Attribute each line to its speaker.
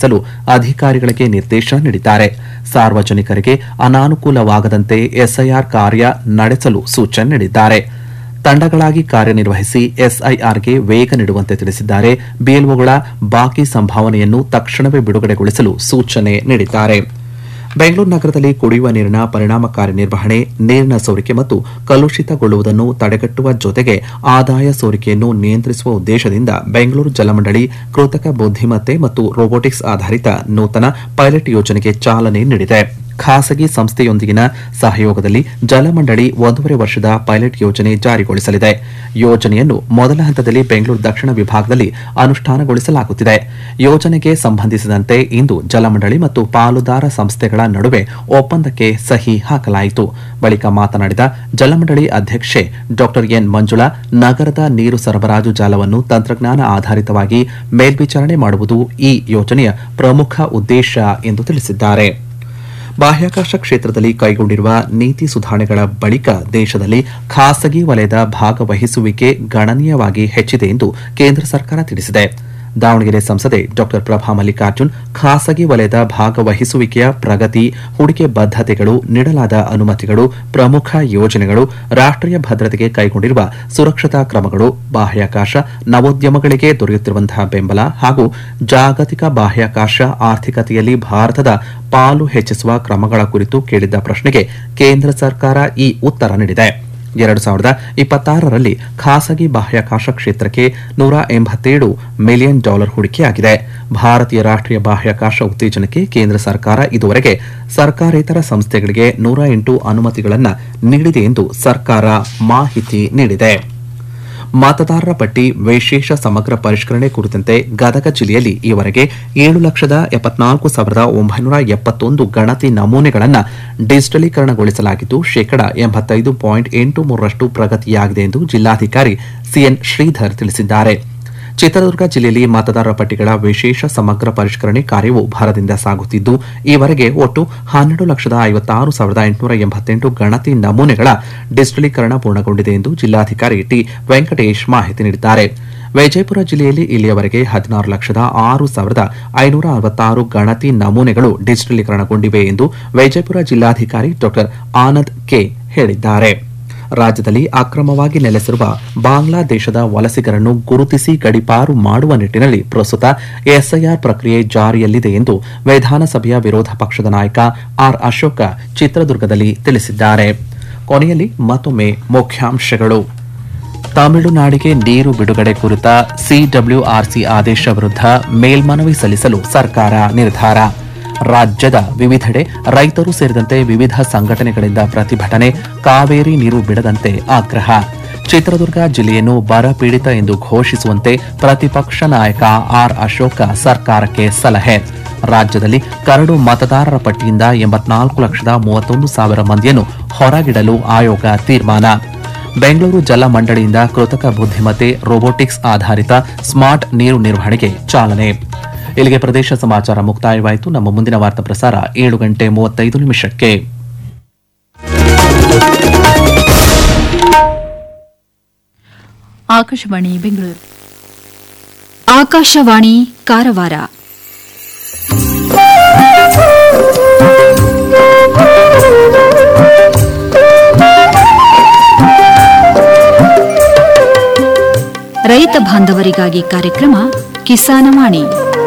Speaker 1: ವಹಿಸಲು ಅಧಿಕಾರಿಗಳಿಗೆ ನಿರ್ದೇಶನ ನೀಡಿದ್ದಾರೆ ಸಾರ್ವಜನಿಕರಿಗೆ ಅನಾನುಕೂಲವಾಗದಂತೆ ಎಸ್ಐಆರ್ ಕಾರ್ಯ ನಡೆಸಲು ಸೂಚನೆ ನೀಡಿದ್ದಾರೆ ತಂಡಗಳಾಗಿ ಕಾರ್ಯನಿರ್ವಹಿಸಿ ಎಸ್ಐಆರ್ಗೆ ವೇಗ ನೀಡುವಂತೆ ತಿಳಿಸಿದ್ದಾರೆ ಬಿಎಲ್ಒಗಳ ಬಾಕಿ ಸಂಭಾವನೆಯನ್ನು ತಕ್ಷಣವೇ ಬಿಡುಗಡೆಗೊಳಿಸಲು ಸೂಚನೆ ನೀಡಿದ್ದಾರೆ ಬೆಂಗಳೂರು ನಗರದಲ್ಲಿ ಕುಡಿಯುವ ನೀರಿನ ಪರಿಣಾಮಕಾರಿ ನಿರ್ವಹಣೆ ನೀರಿನ ಸೋರಿಕೆ ಮತ್ತು ಕಲುಷಿತಗೊಳ್ಳುವುದನ್ನು ತಡೆಗಟ್ಟುವ ಜೊತೆಗೆ ಆದಾಯ ಸೋರಿಕೆಯನ್ನು ನಿಯಂತ್ರಿಸುವ ಉದ್ದೇಶದಿಂದ ಬೆಂಗಳೂರು ಜಲಮಂಡಳಿ ಕೃತಕ ಬುದ್ಧಿಮತ್ತೆ ಮತ್ತು ರೋಬೋಟಿಕ್ಸ್ ಆಧಾರಿತ ನೂತನ ಪೈಲಟ್ ಯೋಜನೆಗೆ ಚಾಲನೆ ನೀಡಿದೆ ಖಾಸಗಿ ಸಂಸ್ಥೆಯೊಂದಿಗಿನ ಸಹಯೋಗದಲ್ಲಿ ಜಲಮಂಡಳಿ ಒಂದೂವರೆ ವರ್ಷದ ಪೈಲಟ್ ಯೋಜನೆ ಜಾರಿಗೊಳಿಸಲಿದೆ ಯೋಜನೆಯನ್ನು ಮೊದಲ ಹಂತದಲ್ಲಿ ಬೆಂಗಳೂರು ದಕ್ಷಿಣ ವಿಭಾಗದಲ್ಲಿ ಅನುಷ್ಠಾನಗೊಳಿಸಲಾಗುತ್ತಿದೆ ಯೋಜನೆಗೆ ಸಂಬಂಧಿಸಿದಂತೆ ಇಂದು ಜಲಮಂಡಳಿ ಮತ್ತು ಪಾಲುದಾರ ಸಂಸ್ಥೆಗಳ ನಡುವೆ ಒಪ್ಪಂದಕ್ಕೆ ಸಹಿ ಹಾಕಲಾಯಿತು ಬಳಿಕ ಮಾತನಾಡಿದ ಜಲಮಂಡಳಿ ಅಧ್ಯಕ್ಷೆ ಡಾ ಎನ್ ಮಂಜುಳಾ ನಗರದ ನೀರು ಸರಬರಾಜು ಜಾಲವನ್ನು ತಂತ್ರಜ್ಞಾನ ಆಧಾರಿತವಾಗಿ ಮೇಲ್ವಿಚಾರಣೆ ಮಾಡುವುದು ಈ ಯೋಜನೆಯ ಪ್ರಮುಖ ಉದ್ದೇಶ ಎಂದು ತಿಳಿಸಿದ್ದಾರೆ ಬಾಹ್ಯಾಕಾಶ ಕ್ಷೇತ್ರದಲ್ಲಿ ಕೈಗೊಂಡಿರುವ ನೀತಿ ಸುಧಾರಣೆಗಳ ಬಳಿಕ ದೇಶದಲ್ಲಿ ಖಾಸಗಿ ವಲಯದ ಭಾಗವಹಿಸುವಿಕೆ ಗಣನೀಯವಾಗಿ ಹೆಚ್ಚಿದೆ ಎಂದು ಕೇಂದ್ರ ಸರ್ಕಾರ ತಿಳಿಸಿದೆ ದಾವಣಗೆರೆ ಸಂಸದೆ ಡಾ ಪ್ರಭಾ ಮಲ್ಲಿಕಾರ್ಜುನ್ ಖಾಸಗಿ ವಲಯದ ಭಾಗವಹಿಸುವಿಕೆಯ ಪ್ರಗತಿ ಹೂಡಿಕೆ ಬದ್ಧತೆಗಳು ನೀಡಲಾದ ಅನುಮತಿಗಳು ಪ್ರಮುಖ ಯೋಜನೆಗಳು ರಾಷ್ಟೀಯ ಭದ್ರತೆಗೆ ಕೈಗೊಂಡಿರುವ ಸುರಕ್ಷತಾ ಕ್ರಮಗಳು ಬಾಹ್ಯಾಕಾಶ ನವೋದ್ಯಮಗಳಿಗೆ ದೊರೆಯುತ್ತಿರುವಂತಹ ಬೆಂಬಲ ಹಾಗೂ ಜಾಗತಿಕ ಬಾಹ್ಯಾಕಾಶ ಆರ್ಥಿಕತೆಯಲ್ಲಿ ಭಾರತದ ಪಾಲು ಹೆಚ್ಚಿಸುವ ಕ್ರಮಗಳ ಕುರಿತು ಕೇಳಿದ್ದ ಪ್ರಶ್ನೆಗೆ ಕೇಂದ್ರ ಸರ್ಕಾರ ಈ ಉತ್ತರ ನೀಡಿದೆ ಎರಡು ಸಾವಿರದ ಇಪ್ಪತ್ತಾರರಲ್ಲಿ ಖಾಸಗಿ ಬಾಹ್ಯಾಕಾಶ ಕ್ಷೇತ್ರಕ್ಕೆ ನೂರ ಎಂಬತ್ತೇಳು ಮಿಲಿಯನ್ ಡಾಲರ್ ಹೂಡಿಕೆಯಾಗಿದೆ ಭಾರತೀಯ ರಾಷ್ಟೀಯ ಬಾಹ್ಯಾಕಾಶ ಉತ್ತೇಜನಕ್ಕೆ ಕೇಂದ್ರ ಸರ್ಕಾರ ಇದುವರೆಗೆ ಸರ್ಕಾರೇತರ ಸಂಸ್ಥೆಗಳಿಗೆ ನೂರ ಎಂಟು ಅನುಮತಿಗಳನ್ನು ನೀಡಿದೆ ಎಂದು ಸರ್ಕಾರ ಮಾಹಿತಿ ನೀಡಿದೆ ಮತದಾರರ ಪಟ್ಟಿ ವಿಶೇಷ ಸಮಗ್ರ ಪರಿಷ್ಕರಣೆ ಕುರಿತಂತೆ ಗದಗ ಜಿಲ್ಲೆಯಲ್ಲಿ ಈವರೆಗೆ ಏಳು ಲಕ್ಷದ ಎಪ್ಪತ್ನಾಲ್ಕು ಸಾವಿರದ ಒಂಬೈನೂರ ಎಪ್ಪತ್ತೊಂದು ಗಣತಿ ನಮೂನೆಗಳನ್ನು ಡಿಜಿಟಲೀಕರಣಗೊಳಿಸಲಾಗಿದ್ದು ಶೇಕಡಾ ಎಂಬತ್ತೈದು ಪಾಯಿಂಟ್ ಎಂಟು ಮೂರರಷ್ಟು ಪ್ರಗತಿಯಾಗಿದೆ ಎಂದು ಜಿಲ್ಲಾಧಿಕಾರಿ ಸಿಎನ್ ಶ್ರೀಧರ್ ತಿಳಿಸಿದ್ದಾರೆ ಚಿತ್ರದುರ್ಗ ಜಿಲ್ಲೆಯಲ್ಲಿ ಮತದಾರರ ಪಟ್ಟಿಗಳ ವಿಶೇಷ ಸಮಗ್ರ ಪರಿಷ್ಕರಣೆ ಕಾರ್ಯವು ಭರದಿಂದ ಸಾಗುತ್ತಿದ್ದು ಈವರೆಗೆ ಒಟ್ಟು ಹನ್ನೆರಡು ಲಕ್ಷದ ಐವತ್ತಾರು ಸಾವಿರದ ಎಂಟುನೂರ ಎಂಬತ್ತೆಂಟು ಗಣತಿ ನಮೂನೆಗಳ ಡಿಜಿಟಲೀಕರಣ ಪೂರ್ಣಗೊಂಡಿದೆ ಎಂದು ಜಿಲ್ಲಾಧಿಕಾರಿ ಟಿ ವೆಂಕಟೇಶ್ ಮಾಹಿತಿ ನೀಡಿದ್ದಾರೆ ವಿಜಯಪುರ ಜಿಲ್ಲೆಯಲ್ಲಿ ಇಲ್ಲಿಯವರೆಗೆ ಹದಿನಾರು ಲಕ್ಷದ ಆರು ಸಾವಿರದ ಐನೂರ ಅರವತ್ತಾರು ಗಣತಿ ನಮೂನೆಗಳು ಡಿಜಿಟಲೀಕರಣಗೊಂಡಿವೆ ಎಂದು ವಿಜಯಪುರ ಜಿಲ್ಲಾಧಿಕಾರಿ ಡಾ ಆನಂದ್ ಕೆ ಹೇಳಿದ್ದಾರೆ ರಾಜ್ಯದಲ್ಲಿ ಅಕ್ರಮವಾಗಿ ನೆಲೆಸಿರುವ ಬಾಂಗ್ಲಾದೇಶದ ವಲಸಿಗರನ್ನು ಗುರುತಿಸಿ ಗಡಿಪಾರು ಮಾಡುವ ನಿಟ್ಟಿನಲ್ಲಿ ಪ್ರಸ್ತುತ ಎಸ್ಐಆರ್ ಪ್ರಕ್ರಿಯೆ ಜಾರಿಯಲ್ಲಿದೆ ಎಂದು ವಿಧಾನಸಭೆಯ ವಿರೋಧ ಪಕ್ಷದ ನಾಯಕ ಆರ್ ಅಶೋಕ ಚಿತ್ರದುರ್ಗದಲ್ಲಿ ತಿಳಿಸಿದ್ದಾರೆ ಕೊನೆಯಲ್ಲಿ ಮತ್ತೊಮ್ಮೆ ಮುಖ್ಯಾಂಶಗಳು ತಮಿಳುನಾಡಿಗೆ ನೀರು ಬಿಡುಗಡೆ ಕುರಿತ ಸಿಡಬ್ಲ್ಯೂಆರ್ಸಿ ಆದೇಶ ವಿರುದ್ಧ ಮೇಲ್ಮನವಿ ಸಲ್ಲಿಸಲು ಸರ್ಕಾರ ನಿರ್ಧಾರ ರಾಜ್ಯದ ವಿವಿಧೆಡೆ ರೈತರು ಸೇರಿದಂತೆ ವಿವಿಧ ಸಂಘಟನೆಗಳಿಂದ ಪ್ರತಿಭಟನೆ ಕಾವೇರಿ ನೀರು ಬಿಡದಂತೆ ಆಗ್ರಹ ಚಿತ್ರದುರ್ಗ ಜಿಲ್ಲೆಯನ್ನು ಬರ ಪೀಡಿತ ಎಂದು ಘೋಷಿಸುವಂತೆ ಪ್ರತಿಪಕ್ಷ ನಾಯಕ ಆರ್ ಅಶೋಕ ಸರ್ಕಾರಕ್ಕೆ ಸಲಹೆ ರಾಜ್ಯದಲ್ಲಿ ಕರಡು ಮತದಾರರ ಪಟ್ಟಿಯಿಂದ ಎಂಬತ್ನಾಲ್ಕು ಲಕ್ಷದ ಮೂವತ್ತೊಂದು ಸಾವಿರ ಮಂದಿಯನ್ನು ಹೊರಗಿಡಲು ಆಯೋಗ ತೀರ್ಮಾನ ಬೆಂಗಳೂರು ಜಲ ಮಂಡಳಿಯಿಂದ ಕೃತಕ ಬುದ್ಧಿಮತ್ತೆ ರೋಬೋಟಿಕ್ಸ್ ಆಧಾರಿತ ಸ್ಮಾರ್ಟ್ ನೀರು ನಿರ್ವಹಣೆಗೆ ಚಾಲನೆ ಇಲ್ಲಿಗೆ ಪ್ರದೇಶ ಸಮಾಚಾರ ಮುಕ್ತಾಯವಾಯಿತು ನಮ್ಮ ಮುಂದಿನ ವಾರ್ತಾ ಪ್ರಸಾರ ಏಳು ಗಂಟೆ ಮೂವತ್ತೈದು ನಿಮಿಷಕ್ಕೆ
Speaker 2: ಆಕಾಶವಾಣಿ ಬೆಂಗಳೂರು
Speaker 3: ಆಕಾಶವಾಣಿ ಕಾರವಾರ ರೈತ ಬಾಂಧವರಿಗಾಗಿ ಕಾರ್ಯಕ್ರಮ ಕಿಸಾನವಾಣಿ